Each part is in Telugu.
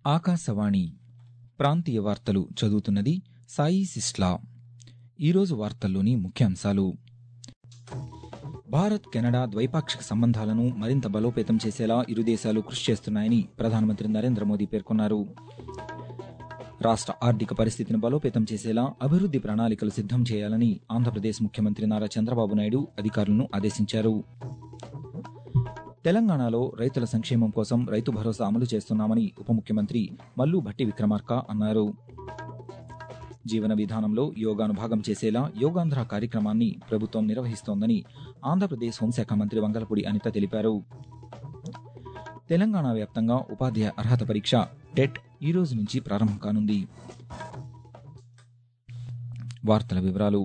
ఆకాశవాణి ప్రాంతీయ వార్తలు చదువుతున్నది సాయి సిస్లా ఈరోజు వార్తల్లోని ముఖ్యాంశాలు భారత్ కెనడా ద్వైపాక్షిక సంబంధాలను మరింత బలోపేతం చేసేలా ఇరు దేశాలు కృషి చేస్తున్నాయని ప్రధానమంత్రి నరేంద్ర మోదీ పేర్కొన్నారు రాష్ట్ర ఆర్థిక పరిస్థితిని బలోపేతం చేసేలా అభివృద్ది ప్రణాళికలు సిద్దం చేయాలని ఆంధ్రప్రదేశ్ ముఖ్యమంత్రి నారా చంద్రబాబు నాయుడు అధికారులను ఆదేశించారు తెలంగాణలో రైతుల సంక్షేమం కోసం రైతు భరోసా అమలు చేస్తున్నామని ఉప ముఖ్యమంత్రి మల్లు భట్టి విక్రమార్క అన్నారు జీవన విధానంలో యోగాను భాగం చేసేలా యోగాంధ్ర కార్యక్రమాన్ని ప్రభుత్వం నిర్వహిస్తోందని ఆంధ్రప్రదేశ్ హోంశాఖ మంత్రి వంగలపూడి అనిత తెలిపారు తెలంగాణ వ్యాప్తంగా ఉపాధ్యాయ అర్హత పరీక్ష టెట్ ఈ రోజు నుంచి ప్రారంభం కానుంది వార్తల వివరాలు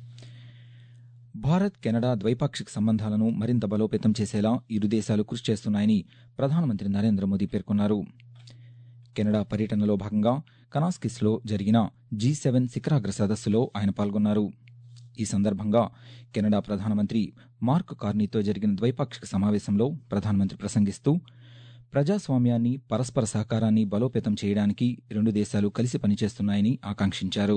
భారత్ కెనడా ద్వైపాక్షిక సంబంధాలను మరింత బలోపేతం చేసేలా ఇరు దేశాలు కృషి చేస్తున్నాయని ప్రధానమంత్రి నరేంద్ర మోదీ పేర్కొన్నారు కెనడా పర్యటనలో భాగంగా కనాస్కిస్లో జరిగిన జీ సెవెన్ శిఖరాగ్ర సదస్సులో ఆయన పాల్గొన్నారు ఈ సందర్భంగా కెనడా ప్రధానమంత్రి మార్క్ కార్నీతో జరిగిన ద్వైపాక్షిక సమావేశంలో ప్రధానమంత్రి ప్రసంగిస్తూ ప్రజాస్వామ్యాన్ని పరస్పర సహకారాన్ని బలోపేతం చేయడానికి రెండు దేశాలు కలిసి పనిచేస్తున్నాయని ఆకాంక్షించారు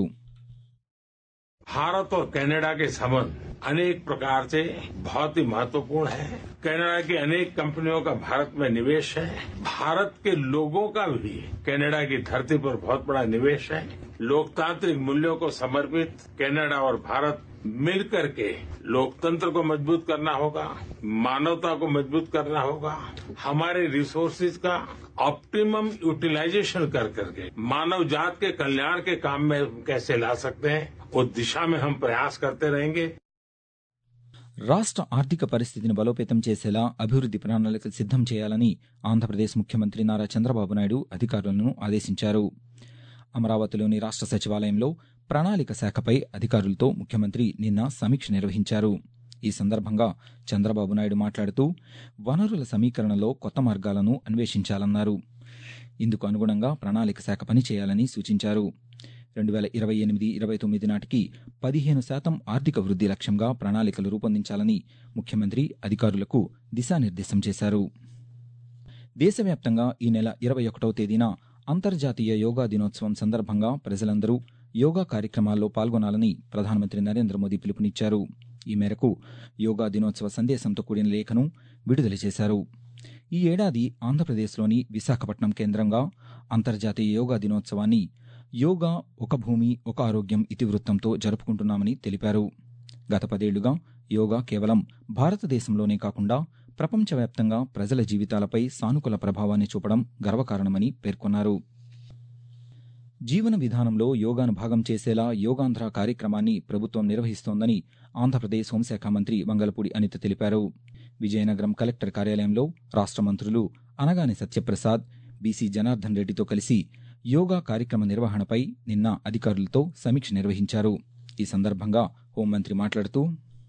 भारत और कनाडा के संबंध अनेक प्रकार से बहुत ही महत्वपूर्ण है कनाडा की अनेक कंपनियों का भारत में निवेश है भारत के लोगों का भी कनाडा की धरती पर बहुत बड़ा निवेश है लोकतांत्रिक मूल्यों को समर्पित कनाडा और भारत मिलकर के लोकतंत्र को मजबूत करना होगा मानवता को मजबूत करना होगा हमारे रिसोर्सेज का ऑप्टिमम यूटिलाइजेशन कर करके मानव जात के कल्याण के काम में कैसे ला सकते हैं उस दिशा में हम प्रयास करते रहेंगे రాష్ట్ర ఆర్థిక పరిస్థితిని బలోపేతం చేసేలా అభివృద్ది ప్రణాళికలు సిద్దం చేయాలని ఆంధ్రప్రదేశ్ ముఖ్యమంత్రి నారా చంద్రబాబు నాయుడు అధికారులను ఆదేశించారు అమరావతిలోని రాష్ట్ర సచివాలయంలో ప్రణాళిక శాఖపై అధికారులతో ముఖ్యమంత్రి నిన్న సమీక్ష నిర్వహించారు ఈ సందర్భంగా చంద్రబాబు నాయుడు మాట్లాడుతూ వనరుల సమీకరణలో కొత్త మార్గాలను అన్వేషించాలన్నారు ఇందుకు అనుగుణంగా ప్రణాళిక శాఖ పనిచేయాలని సూచించారు రెండు వేల ఇరవై ఎనిమిది ఇరవై తొమ్మిది నాటికి పదిహేను శాతం ఆర్థిక వృద్ధి లక్ష్యంగా ప్రణాళికలు రూపొందించాలని ముఖ్యమంత్రి అధికారులకు దిశానిర్దేశం చేశారు దేశవ్యాప్తంగా ఈ నెల ఇరవై ఒకటవ తేదీన అంతర్జాతీయ యోగా దినోత్సవం సందర్భంగా ప్రజలందరూ యోగా కార్యక్రమాల్లో పాల్గొనాలని ప్రధానమంత్రి నరేంద్ర మోదీ పిలుపునిచ్చారు ఈ మేరకు యోగా దినోత్సవ సందేశంతో కూడిన లేఖను విడుదల చేశారు ఈ ఏడాది ఆంధ్రప్రదేశ్లోని విశాఖపట్నం కేంద్రంగా అంతర్జాతీయ యోగా దినోత్సవాన్ని యోగా ఒక భూమి ఒక ఆరోగ్యం ఇతివృత్తంతో జరుపుకుంటున్నామని తెలిపారు గత పదేళ్లుగా యోగా కేవలం భారతదేశంలోనే కాకుండా ప్రపంచవ్యాప్తంగా ప్రజల జీవితాలపై సానుకూల ప్రభావాన్ని చూపడం గర్వకారణమని పేర్కొన్నారు జీవన విధానంలో యోగాను భాగం చేసేలా యోగాంధ్ర కార్యక్రమాన్ని ప్రభుత్వం నిర్వహిస్తోందని ఆంధ్రప్రదేశ్ హోంశాఖ మంత్రి వంగలపూడి అనిత తెలిపారు విజయనగరం కలెక్టర్ కార్యాలయంలో రాష్ట్ర మంత్రులు అనగాని సత్యప్రసాద్ బీసీ జనార్దన్ రెడ్డితో కలిసి యోగా కార్యక్రమ నిర్వహణపై నిన్న అధికారులతో సమీక్ష నిర్వహించారు ఈ సందర్భంగా హోంమంత్రి మాట్లాడుతూ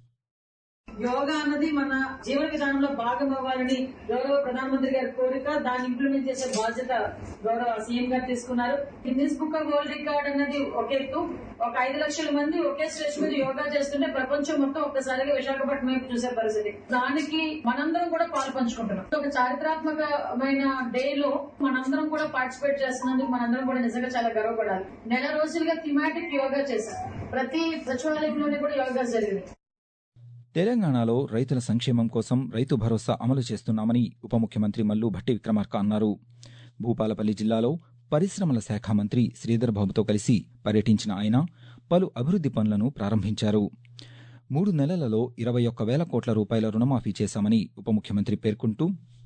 యోగా అన్నది మన జీవన విధానంలో భాగం అవ్వాలని గౌరవ ప్రధానమంత్రి గారి కోరిక దాన్ని ఇంప్లిమెంట్ చేసే బాధ్యత గౌరవ సీఎం గారు తీసుకున్నారు Guinness book of world record అన్నది ఒక ఎత్తు ఒక ఐదు లక్షల మంది ఒకే స్టేజ్ మీద యోగా చేస్తుంటే ప్రపంచం మొత్తం ఒక్కసారిగా విశాఖపట్నం వైపు చూసే పరిస్థితి దానికి మనందరం కూడా పాలు పంచుకుంటున్నాం ఒక చారిత్రాత్మకమైన డే లో మనందరం కూడా పార్టిసిపేట్ చేస్తున్నందుకు మనందరం కూడా నిజంగా చాలా గర్వపడాలి నెల రోజులుగా థిమాటిక్ యోగా చేశాం ప్రతి సచివాలయంలోనే కూడా యోగా జరిగింది తెలంగాణలో రైతుల సంక్షేమం కోసం రైతు భరోసా అమలు చేస్తున్నామని ఉప ముఖ్యమంత్రి మల్లు భట్టి విక్రమార్క అన్నారు భూపాలపల్లి జిల్లాలో పరిశ్రమల శాఖ మంత్రి శ్రీధర్ బాబుతో కలిసి పర్యటించిన ఆయన పలు అభివృద్ది పనులను ప్రారంభించారు మూడు నెలలలో ఇరవై ఒక్క వేల కోట్ల రూపాయల రుణమాఫీ చేశామని ఉప ముఖ్యమంత్రి పేర్కొంటూ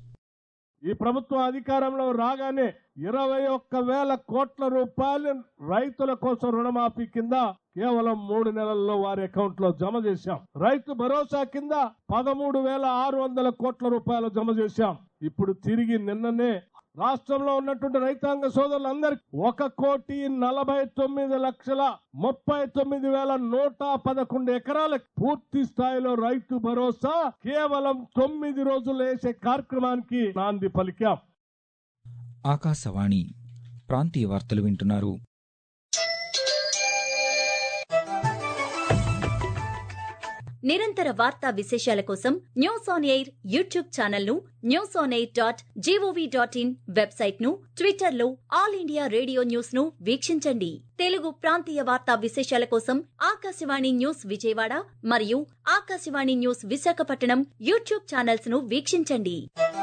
ఈ ప్రభుత్వం అధికారంలో రాగానే ఇరవై ఒక్క వేల కోట్ల రూపాయలు రైతుల కోసం రుణమాఫీ కింద కేవలం మూడు నెలల్లో వారి అకౌంట్ లో జమ చేశాం రైతు భరోసా కింద పదమూడు వేల ఆరు వందల కోట్ల రూపాయలు జమ చేశాం ఇప్పుడు తిరిగి నిన్ననే రాష్ట్రంలో ఉన్నటువంటి రైతాంగ సోదరులందరికీ ఒక కోటి నలభై తొమ్మిది లక్షల ముప్పై తొమ్మిది వేల నూట పదకొండు ఎకరాలకు పూర్తి స్థాయిలో రైతు భరోసా కేవలం తొమ్మిది రోజులు వేసే కార్యక్రమానికి నాంది పలికాం ఆకాశవాణి ప్రాంతీయ వార్తలు వింటున్నారు నిరంతర వార్తా విశేషాల కోసం news on air YouTube channel ను news on air dot gov dot in website ను ట్విట్టర్ లో ఆల్ ఇండియా రేడియో న్యూస్ ను వీక్షించండి తెలుగు ప్రాంతీయ వార్తా విశేషాల కోసం ఆకాశవాణి న్యూస్ విజయవాడ మరియు Akashvani news Visakhapatnam YouTube channels ను వీక్షించండి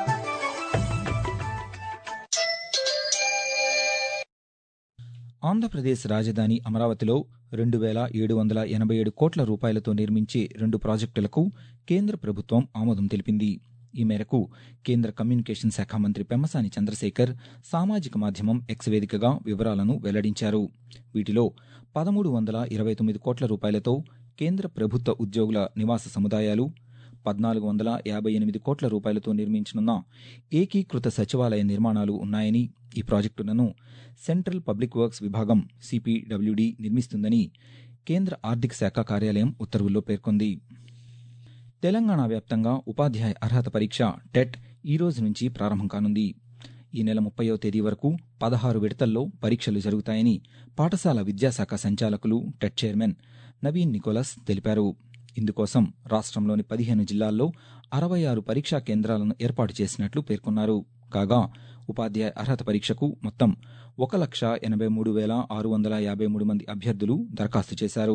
ఆంధ్రప్రదేశ్ రాజధాని అమరావతిలో రెండు వేల ఏడు వందల ఎనభై ఏడు కోట్ల రూపాయలతో నిర్మించే రెండు ప్రాజెక్టులకు కేంద్ర ప్రభుత్వం ఆమోదం తెలిపింది ఈ మేరకు కేంద్ర కమ్యూనికేషన్ శాఖ మంత్రి పెమ్మసాని చంద్రశేఖర్ సామాజిక మాధ్యమం ఎక్స్ వేదికగా వివరాలను వెల్లడించారు వీటిలో పదమూడు వందల ఇరవై తొమ్మిది కోట్ల రూపాయలతో కేంద్ర ప్రభుత్వ ఉద్యోగుల నివాస సముదాయాలు పద్నాలుగు వందల యాభై ఎనిమిది కోట్ల రూపాయలతో నిర్మించనున్న ఏకీకృత సచివాలయ నిర్మాణాలు ఉన్నాయని ఈ ప్రాజెక్టులను సెంట్రల్ పబ్లిక్ వర్క్స్ విభాగం సిపిడబ్ల్యూడి నిర్మిస్తుందని కేంద్ర ఆర్థిక శాఖ కార్యాలయం ఉత్తర్వుల్లో పేర్కొంది తెలంగాణ వ్యాప్తంగా ఉపాధ్యాయ అర్హత పరీక్ష టెట్ ఈ రోజు నుంచి ప్రారంభం కానుంది ఈ నెల ముప్పయో తేదీ వరకు పదహారు విడతల్లో పరీక్షలు జరుగుతాయని పాఠశాల విద్యాశాఖ సంచాలకులు టెట్ చైర్మన్ నవీన్ నికోలస్ తెలిపారు ఇందుకోసం రాష్ట్రంలోని పదిహేను జిల్లాల్లో అరవై ఆరు పరీక్షా కేంద్రాలను ఏర్పాటు చేసినట్లు పేర్కొన్నారు కాగా ఉపాధ్యాయ అర్హత పరీక్షకు మొత్తం ఒక లక్ష ఎనభై మూడు వేల ఆరు వందల యాభై మూడు మంది అభ్యర్థులు దరఖాస్తు చేశారు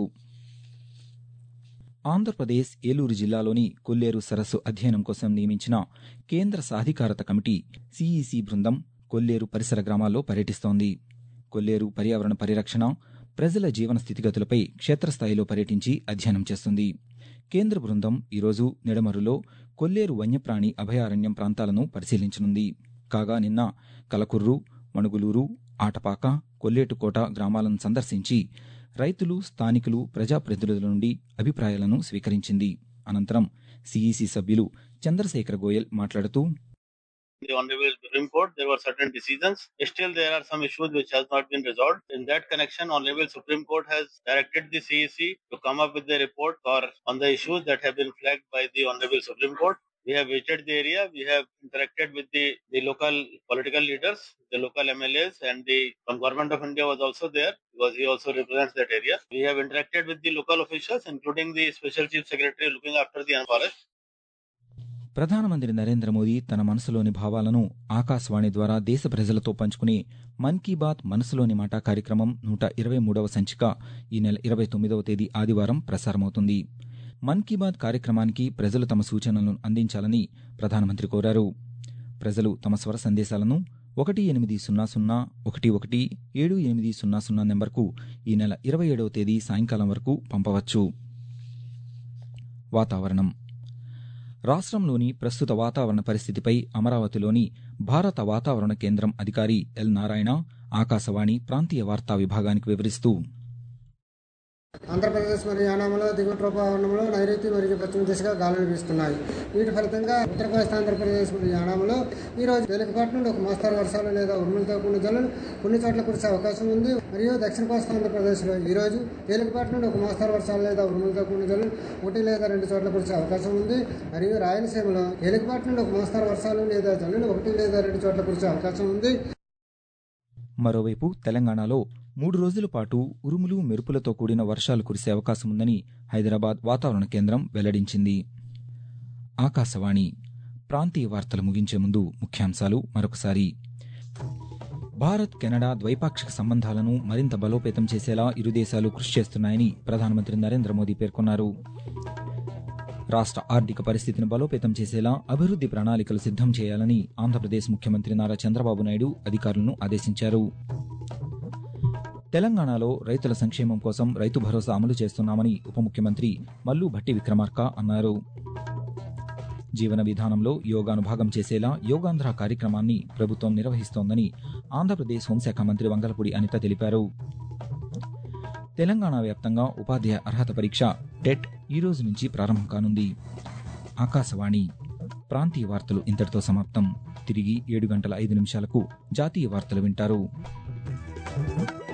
ఆంధ్రప్రదేశ్ ఏలూరు జిల్లాలోని కొల్లేరు సరస్సు అధ్యయనం కోసం నియమించిన కేంద్ర సాధికారత కమిటీ సిఈసి బృందం కొల్లేరు పరిసర గ్రామాల్లో పర్యటిస్తోంది కొల్లేరు పర్యావరణ పరిరక్షణ ప్రజల జీవన స్థితిగతులపై క్షేత్రస్థాయిలో పర్యటించి అధ్యయనం చేస్తుంది కేంద్ర బృందం ఈరోజు నిడమరులో కొల్లేరు వన్యప్రాణి అభయారణ్యం ప్రాంతాలను పరిశీలించనుంది కాగా నిన్న కలకుర్రు మణుగులూరు ఆటపాక కొల్లేటుకోట గ్రామాలను సందర్శించి రైతులు స్థానికులు ప్రజాప్రతినిధుల నుండి అభిప్రాయాలను స్వీకరించింది అనంతరం సిఈసి సభ్యులు చంద్రశేఖర గోయల్ మాట్లాడుతూ the Honorable Supreme Court, there were certain decisions. Still, there are some issues which has not been resolved. In that connection, Honorable Supreme Court has directed the CEC to come up with the report or on the issues that have been flagged by the Honorable Supreme Court. We have visited the area. We have interacted with the, the local political leaders, the local MLAs, and the from government of India was also there because he also represents that area. We have interacted with the local officials, including the special chief secretary looking after the forest. ప్రధానమంత్రి నరేంద్ర మోదీ తన మనసులోని భావాలను ఆకాశవాణి ద్వారా దేశ ప్రజలతో పంచుకునే మన్ కీ బాత్ మనసులోని మాట కార్యక్రమం నూట ఇరవై మూడవ సంచిక ఈ నెల ఇరవై తొమ్మిదవ తేదీ ఆదివారం ప్రసారమవుతుంది మన్ కీ బాత్ కార్యక్రమానికి ప్రజలు తమ సూచనలను అందించాలని ప్రధానమంత్రి కోరారు ప్రజలు తమ స్వర సందేశాలను ఒకటి ఎనిమిది సున్నా సున్నా ఒకటి ఒకటి ఏడు ఎనిమిది సున్నా సున్నా నెంబర్కు ఈ నెల ఇరవై ఏడవ తేదీ సాయంకాలం వరకు పంపవచ్చు వాతావరణం రాష్ట్రంలోని ప్రస్తుత వాతావరణ పరిస్థితిపై అమరావతిలోని భారత వాతావరణ కేంద్రం అధికారి ఎల్ నారాయణ ఆకాశవాణి ప్రాంతీయ వార్తా విభాగానికి వివరిస్తూ ఆంధ్రప్రదేశ్ మరియు యానాంలో దిగువ ట్రోపావరణంలో నైరుతి మరియు పశ్చిమ దిశగా గాలులు వీస్తున్నాయి వీటి ఫలితంగా ఉత్తర కోస్తా ఆంధ్రప్రదేశ్ మరియు యానాంలో ఈ రోజు తేలికపాటి నుండి ఒక మోస్తారు వర్షాలు లేదా ఉరుములతో కూడిన జల్లులు కొన్ని చోట్ల కురిసే అవకాశం ఉంది మరియు దక్షిణ కోస్తా ఆంధ్రప్రదేశ్లో ఈ రోజు తేలికపాటి నుండి ఒక మోస్తారు వర్షాలు లేదా ఉరుములతో కూడిన జల్లులు ఒకటి లేదా రెండు చోట్ల కురిసే అవకాశం ఉంది మరియు రాయలసీమలో తేలికపాటి నుండి ఒక మోస్తారు వర్షాలు లేదా జల్లులు ఒకటి లేదా రెండు చోట్ల కురిసే అవకాశం ఉంది మరోవైపు తెలంగాణలో మూడు రోజుల పాటు ఉరుములు మెరుపులతో కూడిన వర్షాలు కురిసే అవకాశం ఉందని హైదరాబాద్ వాతావరణ కేంద్రం వెల్లడించింది ఆకాశవాణి ప్రాంతీయ వార్తలు ముగించే ముందు ముఖ్యాంశాలు మరొకసారి భారత్ కెనడా ద్వైపాక్షిక సంబంధాలను మరింత బలోపేతం చేసేలా ఇరు దేశాలు కృషి చేస్తున్నాయని ప్రధానమంత్రి నరేంద్ర మోదీ పేర్కొన్నారు రాష్ట్ర ఆర్థిక పరిస్థితిని బలోపేతం చేసేలా అభివృద్ది ప్రణాళికలు సిద్ధం చేయాలని ఆంధ్రప్రదేశ్ ముఖ్యమంత్రి నారా చంద్రబాబు నాయుడు అధికారులను ఆదేశించారు తెలంగాణలో రైతుల సంక్షేమం కోసం రైతు భరోసా అమలు చేస్తున్నామని ఉప ముఖ్యమంత్రి మల్లు భట్టి విక్రమార్క అన్నారు జీవన విధానంలో యోగాను భాగం చేసేలా యోగాంధ్ర కార్యక్రమాన్ని ప్రభుత్వం నిర్వహిస్తోందని ఆంధ్రప్రదేశ్ హోంశాఖ మంత్రి వంగలపూడి అనిత తెలిపారు తెలంగాణ వ్యాప్తంగా ఉపాధ్యాయ అర్హత పరీక్ష టెట్ ఈ రోజు నుంచి ప్రారంభం కానుంది ఆకాశవాణి ప్రాంతీయ వార్తలు ఇంతటితో సమాప్తం తిరిగి ఏడు గంటల ఐదు నిమిషాలకు జాతీయ వార్తలు వింటారు